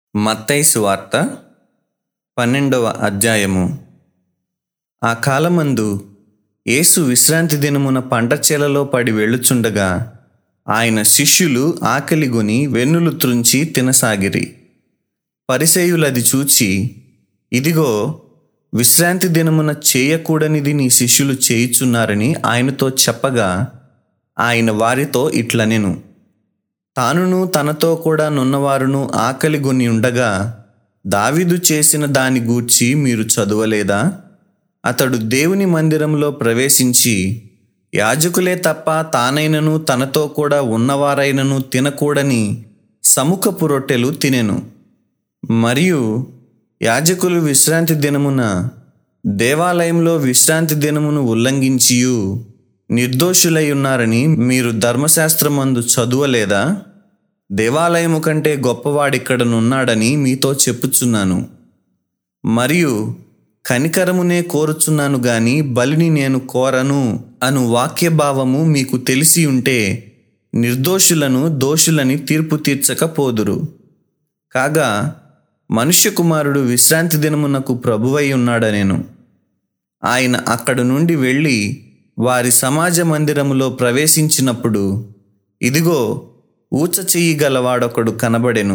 మత్తయి సువార్త పన్నెండవ అధ్యాయము ఆ కాలమందు యేసు విశ్రాంతి దినమున పంట చేలలో పడి వెళ్ళుచుండగా ఆయన శిష్యులు ఆకలిగొని వెన్నులు త్రుంచి తినసాగిరి పరిసేయులది చూచి ఇదిగో విశ్రాంతి దినమున చేయకూడనిది నీ శిష్యులు చేయుచున్నారని ఆయనతో చెప్పగా ఆయన వారితో ఇట్లనెను తానును తనతో కూడా నున్నవారును ఆకలిగొని ఉండగా దావీదు చేసిన దాని గూర్చి మీరు చదవలేదా అతడు దేవుని మందిరంలో ప్రవేశించి యాజకులే తప్ప తానైనను తనతో కూడా ఉన్నవారైనను తినకూడని సముఖపు రొట్టెలు తినెను మరియు యాజకులు విశ్రాంతి దినమున దేవాలయంలో విశ్రాంతి దినమును ఉల్లంఘించియు నిర్దోషులై ఉన్నారని మీరు ధర్మశాస్త్రమందు చదువలేదా దేవాలయము కంటే గొప్పవాడిక్కడనున్నాడని మీతో చెప్పుచున్నాను మరియు కనికరమునే కోరుచున్నాను గాని బలిని నేను కోరను అను వాక్యభావము మీకు తెలిసి ఉంటే నిర్దోషులను దోషులని తీర్పు తీర్చకపోదురు కాగా మనుష్య కుమారుడు విశ్రాంతి దినమునకు ప్రభువై ఉన్నాడనేను ఆయన అక్కడి నుండి వెళ్ళి వారి సమాజ మందిరములో ప్రవేశించినప్పుడు ఇదిగో ఊచ చెయ్యి గలవాడొకడు కనబడెను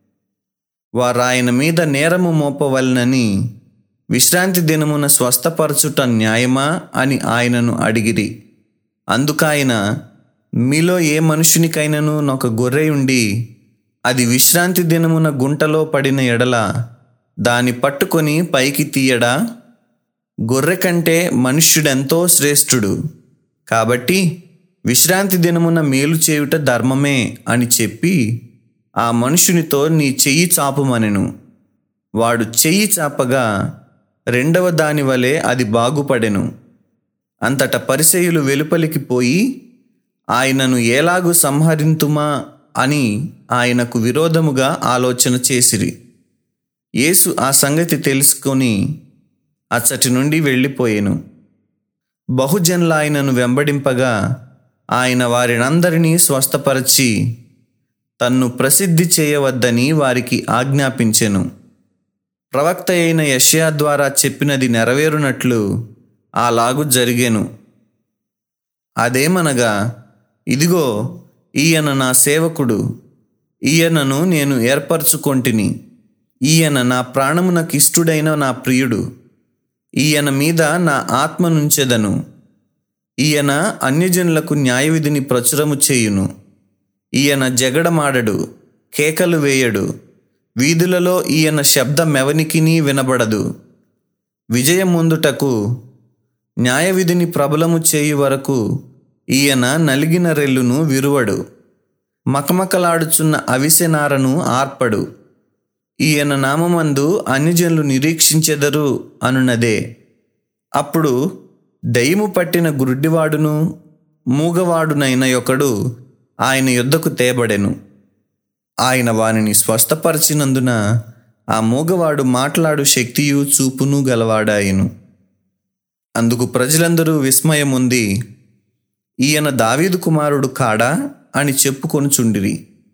వారాయన మీద నేరము మోపవలనని విశ్రాంతి దినమున స్వస్థపరచుట న్యాయమా అని ఆయనను అడిగిరి అందుకాయన మీలో ఏ మనుషునికైనను నొక గొర్రె ఉండి అది విశ్రాంతి దినమున గుంటలో పడిన ఎడల దాని పట్టుకొని పైకి తీయడా గొర్రె కంటే మనుష్యుడెంతో శ్రేష్ఠుడు కాబట్టి విశ్రాంతి దినమున మేలు చేయుట ధర్మమే అని చెప్పి ఆ మనుషునితో నీ చెయ్యి చాపుమనెను వాడు చెయ్యి చాపగా రెండవ దాని వలె అది బాగుపడెను అంతట పరిసయులు వెలుపలికి పోయి ఆయనను ఎలాగు సంహరింతుమా అని ఆయనకు విరోధముగా ఆలోచన చేసిరి యేసు ఆ సంగతి తెలుసుకొని అచ్చటి నుండి వెళ్ళిపోయెను బహుజనుల ఆయనను వెంబడింపగా ఆయన వారినందరినీ స్వస్థపరచి తన్ను ప్రసిద్ధి చేయవద్దని వారికి ఆజ్ఞాపించెను ప్రవక్త అయిన యష్యా ద్వారా చెప్పినది నెరవేరునట్లు అలాగు జరిగెను అదేమనగా ఇదిగో ఈయన నా సేవకుడు ఈయనను నేను ఏర్పరచుకొంటిని ఈయన నా ప్రాణమునకు ఇష్టుడైన నా ప్రియుడు ఈయన మీద నా ఆత్మ నుంచెదను ఈయన అన్యజనులకు న్యాయవిధిని ప్రచురము చేయును ఈయన జగడమాడడు కేకలు వేయడు వీధులలో ఈయన శబ్దమెవనికిని వినబడదు విజయం ముందుటకు న్యాయవిధిని ప్రబలము చేయు వరకు ఈయన నలిగిన రెల్లును విరువడు మకమకలాడుచున్న అవిసెనారను ఆర్పడు ఈయన నామమందు అన్యజనులు నిరీక్షించెదరు అనున్నదే అప్పుడు దయ్యము పట్టిన గుడ్డివాడును మూగవాడునైన ఒకడు ఆయన యుద్ధకు తేబడెను ఆయన వానిని స్వస్థపరిచినందున ఆ మూగవాడు మాట్లాడు శక్తియు చూపును గలవాడాయను అందుకు ప్రజలందరూ విస్మయముంది ఈయన దావీదు కుమారుడు కాడా అని చెప్పుకొనుచుండిరి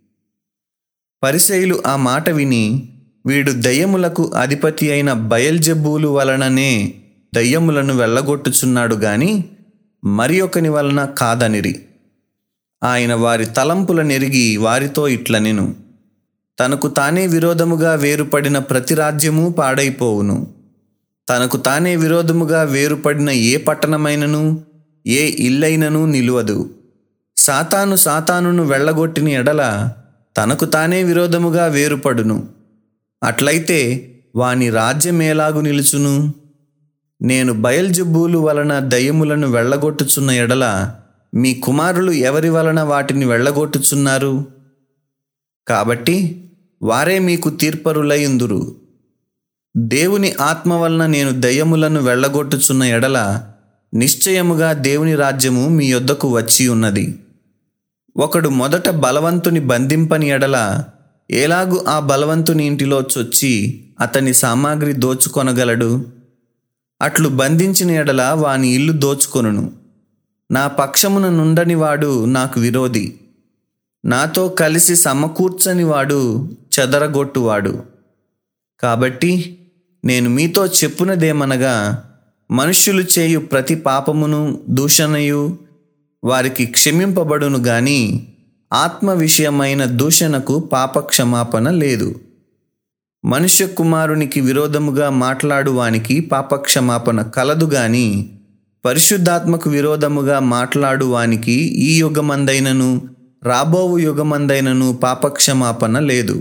పరిసయులు ఆ మాట విని వీడు దయ్యములకు అధిపతి అయిన బయల్జబ్బూలు వలననే దయ్యములను వెళ్ళగొట్టుచున్నాడు గాని మరి ఒకని వలన కాదనిరి ఆయన వారి తలంపుల నెరిగి వారితో ఇట్లనెను తనకు తానే విరోధముగా వేరుపడిన ప్రతి రాజ్యము పాడైపోవును తనకు తానే విరోధముగా వేరుపడిన ఏ పట్టణమైనను ఏ ఇల్లైనను నిలువదు సాతాను సాతానును వెళ్ళగొట్టిన ఎడల తనకు తానే విరోధముగా వేరుపడును అట్లయితే వాని రాజ్యమేలాగు నిలుచును నేను బయల్జబ్బూలు వలన దయ్యములను వెళ్ళగొట్టుచున్న ఎడల మీ కుమారులు ఎవరి వలన వాటిని వెళ్ళగొట్టుచున్నారు కాబట్టి వారే మీకు తీర్పరులయుందురు దేవుని ఆత్మ వలన నేను దయ్యములను వెళ్ళగొట్టుచున్న ఎడల నిశ్చయముగా దేవుని రాజ్యము మీ యొద్దకు వచ్చి ఉన్నది ఒకడు మొదట బలవంతుని బంధింపని ఎడల ఎలాగు ఆ బలవంతుని ఇంటిలో చొచ్చి అతని సామాగ్రి దోచుకొనగలడు అట్లు బంధించిన ఎడల వాని ఇల్లు దోచుకొనును నా పక్షమున నుండని వాడు నాకు విరోధి నాతో కలిసి సమకూర్చని వాడు చెదరగొట్టువాడు కాబట్టి నేను మీతో చెప్పునదేమనగా మనుష్యులు చేయు ప్రతి పాపమును దూషణయు వారికి క్షమింపబడును గాని ఆత్మ విషయమైన దూషణకు పాపక్షమాపణ లేదు మనుష్య కుమారునికి విరోధముగా మాట్లాడువానికి పాపక్షమాపణ కలదు గాని పరిశుద్ధాత్మకు విరోధముగా మాట్లాడువానికి ఈ యుగమందైనను రాబోవు యుగమందైనను పాపక్షమాపణ లేదు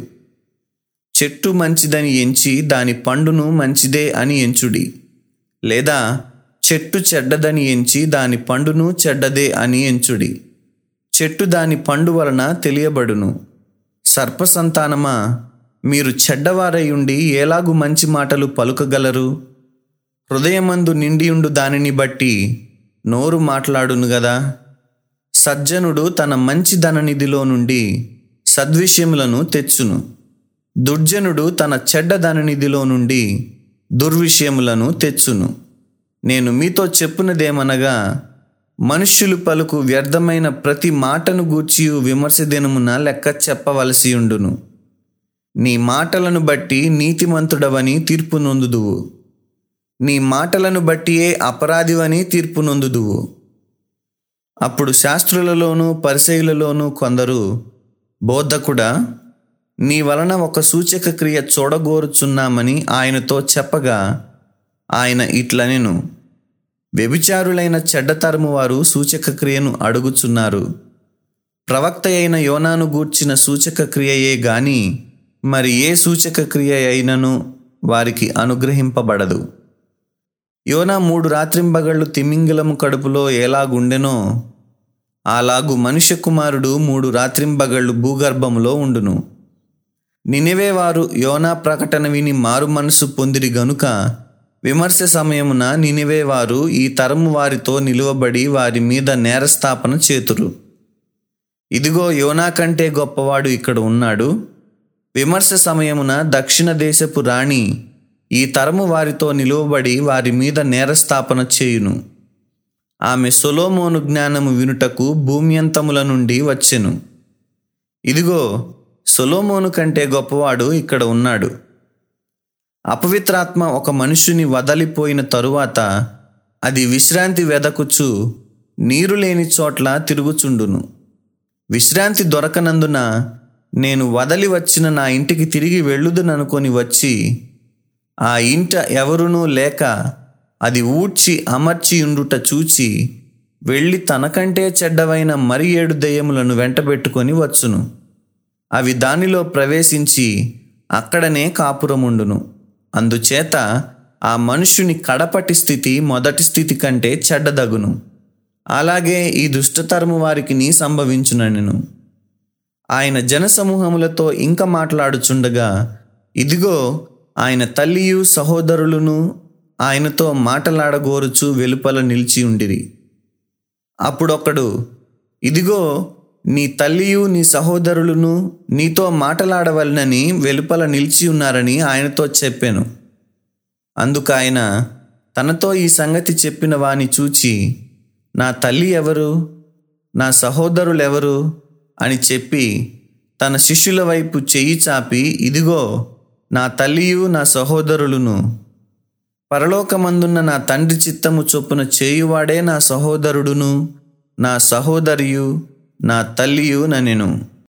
చెట్టు మంచిదని ఎంచి దాని పండును మంచిదే అని ఎంచుడి లేదా చెట్టు చెడ్డదని ఎంచి దాని పండును చెడ్డదే అని ఎంచుడి చెట్టు దాని పండు వలన తెలియబడును సర్పసంతానమా మీరు చెడ్డవారై ఉండి ఎలాగు మంచి మాటలు పలుకగలరు హృదయమందు నిండియుండు దానిని బట్టి నోరు మాట్లాడును గదా సజ్జనుడు తన మంచి ధననిధిలో నుండి సద్విషయములను తెచ్చును దుర్జనుడు తన చెడ్డ ధననిధిలో నుండి దుర్విషయములను తెచ్చును నేను మీతో చెప్పునదేమనగా మనుష్యులు పలుకు వ్యర్థమైన ప్రతి మాటను గూర్చి విమర్శ దినమున లెక్క చెప్పవలసి ఉండును నీ మాటలను బట్టి నీతిమంతుడవని తీర్పు నొందుదువు నీ మాటలను బట్టియే అపరాధివని తీర్పు నొందుదువు అప్పుడు శాస్త్రులలోనూ పరిసయులలోనూ కొందరు బోధకుడా నీ వలన ఒక సూచక క్రియ చూడగోరుచున్నామని ఆయనతో చెప్పగా ఆయన ఇట్లనెను వ్యభిచారులైన చెడ్డతరము వారు సూచక క్రియను అడుగుచున్నారు ప్రవక్త అయిన యోనాను గూర్చిన సూచక క్రియయే గాని మరి ఏ సూచక క్రియ అయినను వారికి అనుగ్రహింపబడదు యోనా మూడు రాత్రింబగళ్ళు తిమింగలము కడుపులో ఎలాగుండెనో అలాగు మనుష్య కుమారుడు మూడు రాత్రింబగళ్ళు భూగర్భములో ఉండును నినివే వారు యోనా ప్రకటన విని మారు మనసు పొందిరి గనుక విమర్శ సమయమున నినివే వారు ఈ తరము వారితో నిలువబడి వారి మీద నేరస్థాపన చేతురు ఇదిగో యోనా కంటే గొప్పవాడు ఇక్కడ ఉన్నాడు విమర్శ సమయమున దక్షిణ దేశపు రాణి ఈ తరము వారితో నిలువబడి వారి మీద నేరస్థాపన చేయును ఆమె సొలోమోను జ్ఞానము వినుటకు భూమ్యంతముల నుండి వచ్చెను ఇదిగో సొలోమోను కంటే గొప్పవాడు ఇక్కడ ఉన్నాడు అపవిత్రాత్మ ఒక మనుష్యుని వదలిపోయిన తరువాత అది విశ్రాంతి వెదకుచు నీరు లేని చోట్ల తిరుగుచుండును విశ్రాంతి దొరకనందున నేను వదలి వచ్చిన నా ఇంటికి తిరిగి వెళ్ళుదుననుకొని వచ్చి ఆ ఇంట ఎవరునూ లేక అది ఊడ్చి అమర్చి ఉండుట చూచి వెళ్ళి తనకంటే చెడ్డవైన మరి ఏడు దెయ్యములను వెంటబెట్టుకొని వచ్చును అవి దానిలో ప్రవేశించి అక్కడనే కాపురముండును అందుచేత ఆ మనుష్యుని కడపటి స్థితి మొదటి స్థితి కంటే చెడ్డదగును అలాగే ఈ దుష్టతరము వారికి నీ సంభవించునను ఆయన జనసమూహములతో ఇంకా మాట్లాడుచుండగా ఇదిగో ఆయన తల్లియు సహోదరులను ఆయనతో మాటలాడగోరుచు వెలుపల నిలిచి ఉండిరి అప్పుడొకడు ఇదిగో నీ తల్లియు నీ సహోదరులను నీతో మాటలాడవలనని వెలుపల నిలిచి ఉన్నారని ఆయనతో చెప్పాను అందుకు ఆయన తనతో ఈ సంగతి చెప్పిన వాని చూచి నా తల్లి ఎవరు నా సహోదరులెవరు అని చెప్పి తన శిష్యుల వైపు చెయ్యి చాపి ఇదిగో నా తల్లియు నా సహోదరులను పరలోకమందున్న నా తండ్రి చిత్తము చొప్పున చేయువాడే నా సహోదరుడును నా సహోదరియు నా తల్లియు ననెను